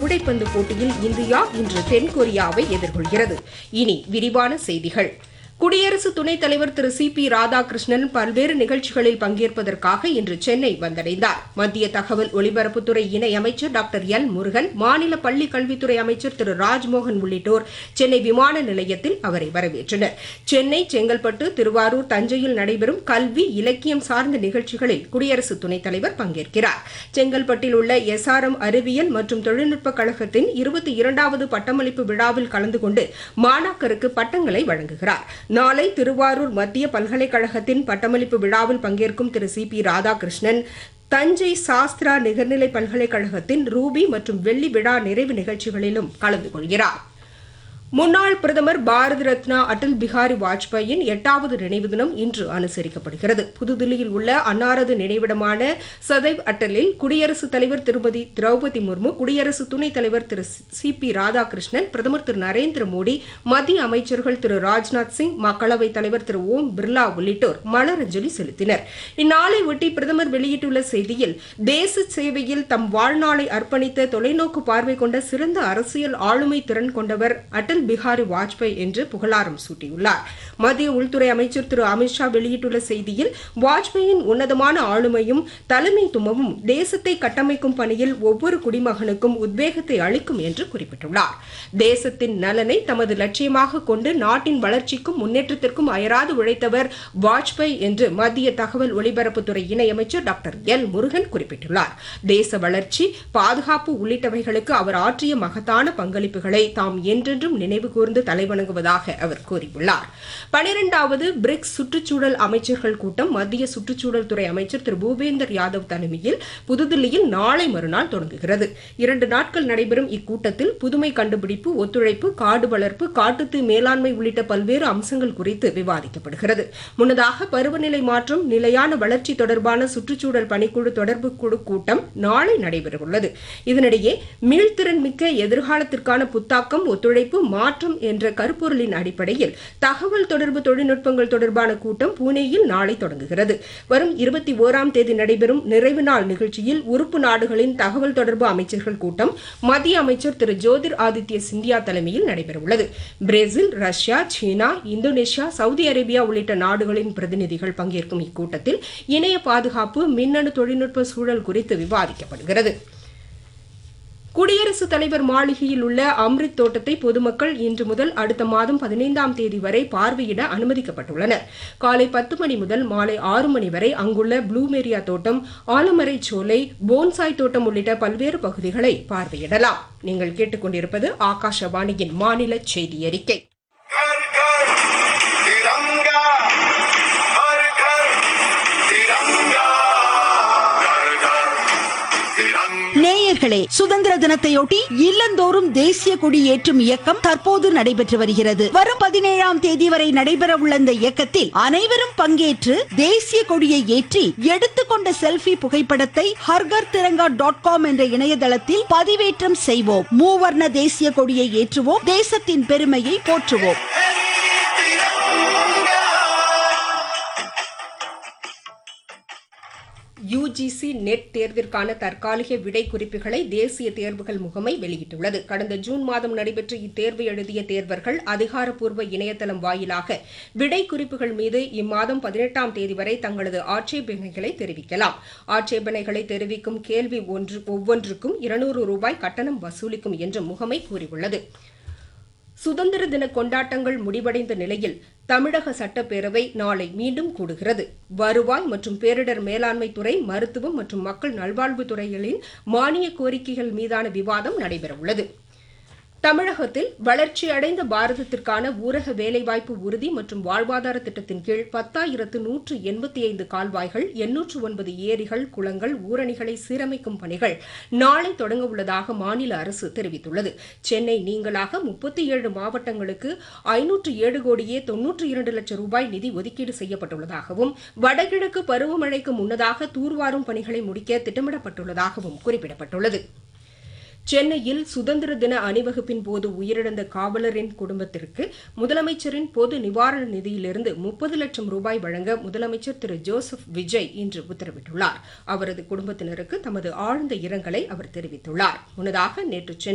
கூடைப்பந்து போட்டியில் இந்தியா இன்று தென்கொரியாவை எதிர்கொள்கிறது இனி விரிவான செய்திகள் குடியரசு துணைத் தலைவர் திரு சி பி ராதாகிருஷ்ணன் பல்வேறு நிகழ்ச்சிகளில் பங்கேற்பதற்காக இன்று சென்னை வந்தடைந்தார் மத்திய தகவல் ஒலிபரப்புத்துறை இணை அமைச்சர் டாக்டர் எல் முருகன் மாநில பள்ளிக் கல்வித்துறை அமைச்சர் திரு ராஜ்மோகன் உள்ளிட்டோர் சென்னை விமான நிலையத்தில் அவரை வரவேற்றனர் சென்னை செங்கல்பட்டு திருவாரூர் தஞ்சையில் நடைபெறும் கல்வி இலக்கியம் சார்ந்த நிகழ்ச்சிகளில் குடியரசு துணைத் தலைவர் பங்கேற்கிறார் செங்கல்பட்டில் உள்ள எஸ்ஆர்எம் அறிவியல் மற்றும் தொழில்நுட்பக் கழகத்தின் இருபத்தி இரண்டாவது பட்டமளிப்பு விழாவில் கலந்து கொண்டு மாணாக்கருக்கு பட்டங்களை வழங்குகிறார் நாளை திருவாரூர் மத்திய பல்கலைக்கழகத்தின் பட்டமளிப்பு விழாவில் பங்கேற்கும் திரு சி பி ராதாகிருஷ்ணன் தஞ்சை சாஸ்திரா நிகர்நிலை பல்கலைக்கழகத்தின் ரூபி மற்றும் வெள்ளி விழா நிறைவு நிகழ்ச்சிகளிலும் கலந்து கொள்கிறார் முன்னாள் பிரதமர் பாரத ரத்னா அடல் பிஹாரி வாஜ்பாயின் எட்டாவது நினைவு தினம் இன்று அனுசரிக்கப்படுகிறது புதுதில்லியில் உள்ள அன்னாரது நினைவிடமான சதைவ் அட்டலில் குடியரசுத் தலைவர் திருமதி திரௌபதி முர்மு குடியரசு துணைத் தலைவர் திரு சி பி ராதாகிருஷ்ணன் பிரதமர் திரு நரேந்திர மோடி மத்திய அமைச்சர்கள் திரு ராஜ்நாத் சிங் மக்களவைத் தலைவர் திரு ஓம் பிர்லா உள்ளிட்டோர் மலரஞ்சலி செலுத்தினர் இந்நாளை ஒட்டி பிரதமர் வெளியிட்டுள்ள செய்தியில் தேச சேவையில் தம் வாழ்நாளை அர்ப்பணித்த தொலைநோக்கு பார்வை கொண்ட சிறந்த அரசியல் ஆளுமை திறன் கொண்டவர் அடல் அடல் பிஹாரி வாஜ்பாய் என்று புகழாரம் சூட்டியுள்ளார் மத்திய உள்துறை அமைச்சர் திரு அமித்ஷா வெளியிட்டுள்ள செய்தியில் வாஜ்பாயின் உன்னதமான ஆளுமையும் தலைமைத்துவமும் தேசத்தை கட்டமைக்கும் பணியில் ஒவ்வொரு குடிமகனுக்கும் உத்வேகத்தை அளிக்கும் என்று குறிப்பிட்டுள்ளார் தேசத்தின் நலனை தமது லட்சியமாக கொண்டு நாட்டின் வளர்ச்சிக்கும் முன்னேற்றத்திற்கும் அயராது உழைத்தவர் வாஜ்பாய் என்று மத்திய தகவல் ஒலிபரப்புத்துறை இணையமைச்சர் டாக்டர் எல் முருகன் குறிப்பிட்டுள்ளார் தேச வளர்ச்சி பாதுகாப்பு உள்ளிட்டவைகளுக்கு அவர் ஆற்றிய மகத்தான பங்களிப்புகளை தாம் என்றென்றும் நினைவு கூர்ந்து தலைவணங்குவதாக அவர் கூறியுள்ளார் பனிரெண்டாவது பிரிக்ஸ் சுற்றுச்சூழல் அமைச்சர்கள் கூட்டம் மத்திய சுற்றுச்சூழல் துறை அமைச்சர் திரு பூபேந்தர் யாதவ் தலைமையில் புதுதில்லியில் நாளை மறுநாள் தொடங்குகிறது இரண்டு நாட்கள் நடைபெறும் இக்கூட்டத்தில் புதுமை கண்டுபிடிப்பு ஒத்துழைப்பு காடு வளர்ப்பு காட்டுத்தீ மேலாண்மை உள்ளிட்ட பல்வேறு அம்சங்கள் குறித்து விவாதிக்கப்படுகிறது முன்னதாக பருவநிலை மாற்றம் நிலையான வளர்ச்சி தொடர்பான சுற்றுச்சூழல் பணிக்குழு தொடர்பு குழு கூட்டம் நாளை நடைபெறவுள்ளது இதனிடையே மீள்திறன் மிக்க எதிர்காலத்திற்கான புத்தாக்கம் ஒத்துழைப்பு மாற்றம் என்ற கருப்பொருளின் அடிப்படையில் தகவல் தொடர்பு தொழில்நுட்பங்கள் தொடர்பான கூட்டம் புனேயில் நாளை தொடங்குகிறது வரும் இருபத்தி ஓராம் தேதி நடைபெறும் நிறைவு நாள் நிகழ்ச்சியில் உறுப்பு நாடுகளின் தகவல் தொடர்பு அமைச்சர்கள் கூட்டம் மத்திய அமைச்சர் திரு ஜோதிர் ஆதித்ய சிந்தியா தலைமையில் நடைபெறவுள்ளது Brazil Russia China Indonesia Saudi Arabia உள்ளிட்ட நாடுகளின் பிரதிநிதிகள் பங்கேற்கும் இக்கூட்டத்தில் இணைய பாதுகாப்பு மின்னணு தொழில்நுட்ப சூழல் குறித்து விவாதிக்கப்படுகிறது குடியரசுத் தலைவர் மாளிகையில் உள்ள அம்ரித் தோட்டத்தை பொதுமக்கள் இன்று முதல் அடுத்த மாதம் பதினைந்தாம் தேதி வரை பார்வையிட அனுமதிக்கப்பட்டுள்ளனர் காலை பத்து மணி முதல் மாலை ஆறு மணி வரை அங்குள்ள ப்ளூமேரியா தோட்டம் ஆலமரை சோலை போன்சாய் தோட்டம் உள்ளிட்ட பல்வேறு பகுதிகளை பார்வையிடலாம் நீங்கள் கேட்டுக்கொண்டிருப்பது ஆகாஷவாணியின் மாநில செய்தி அறிக்கை घर घर तिरंगा हर घर तिरंगा घर घर तिरंगा நேயர்களே சுதந்திர தினத்தையொட்டி இல்லந்தோறும் தேசிய கொடி ஏற்றும் இயக்கம் தற்போது நடைபெற்று வருகிறது வரும் பதினேழாம் தேதி வரை நடைபெற உள்ள இந்த இயக்கத்தில் அனைவரும் பங்கேற்று தேசிய கொடியை ஏற்றி எடுத்துக்கொண்ட செல்ஃபி புகைப்படத்தை ஹர்கர் திரங்கா டாட் காம் என்ற இணையதளத்தில் பதிவேற்றம் செய்வோம் மூவர்ண தேசிய கொடியை ஏற்றுவோம் தேசத்தின் பெருமையை போற்றுவோம் யுஜிசி நெட் தேர்விற்கான தற்காலிக விடை குறிப்புகளை தேசிய தேர்வுகள் முகமை வெளியிட்டுள்ளது கடந்த ஜூன் மாதம் நடைபெற்ற இத்தேர்வு எழுதிய தேர்வர்கள் அதிகாரப்பூர்வ இணையதளம் வாயிலாக விடை குறிப்புகள் மீது இம்மாதம் பதினெட்டாம் தேதி வரை தங்களது ஆட்சேபனைகளை தெரிவிக்கலாம் ஆட்சேபனைகளை தெரிவிக்கும் கேள்வி ஒன்று ஒவ்வொன்றுக்கும் இருநூறு ரூபாய் கட்டணம் வசூலிக்கும் என்று முகமை கூறியுள்ளது சுதந்திர தின கொண்டாட்டங்கள் முடிவடைந்த நிலையில் தமிழக சட்டப்பேரவை நாளை மீண்டும் கூடுகிறது வருவாய் மற்றும் பேரிடர் மேலாண்மை துறை மருத்துவம் மற்றும் மக்கள் நல்வாழ்வுத் துறைகளின் மானிய கோரிக்கைகள் மீதான விவாதம் நடைபெறவுள்ளது தமிழகத்தில் வளர்ச்சியடைந்த பாரதத்திற்கான ஊரக வேலைவாய்ப்பு உறுதி மற்றும் வாழ்வாதார திட்டத்தின் கீழ் பத்தாயிரத்து நூற்று எண்பத்தி ஐந்து கால்வாய்கள் எண்ணூற்று ஒன்பது ஏரிகள் குளங்கள் ஊரணிகளை சீரமைக்கும் பணிகள் நாளை தொடங்க உள்ளதாக மாநில அரசு தெரிவித்துள்ளது சென்னை நீங்களாக முப்பத்தி ஏழு மாவட்டங்களுக்கு ஐநூற்று ஏழு கோடியே தொன்னூற்று இரண்டு லட்சம் ரூபாய் நிதி ஒதுக்கீடு செய்யப்பட்டுள்ளதாகவும் வடகிழக்கு பருவமழைக்கு முன்னதாக தூர்வாரும் பணிகளை முடிக்க திட்டமிடப்பட்டுள்ளதாகவும் குறிப்பிடப்பட்டுள்ளது சென்னையில் சுதந்திர தின அணிவகுப்பின் போது உயிரிழந்த காவலரின் குடும்பத்திற்கு முதலமைச்சரின் பொது நிவாரண நிதியிலிருந்து முப்பது லட்சம் ரூபாய் வழங்க முதலமைச்சர் திரு ஜோசப் விஜய் இன்று உத்தரவிட்டுள்ளார் அவரது குடும்பத்தினருக்கு தமது ஆழ்ந்த இரங்கலை அவர் தெரிவித்துள்ளார் முன்னதாக நேற்று சென்னை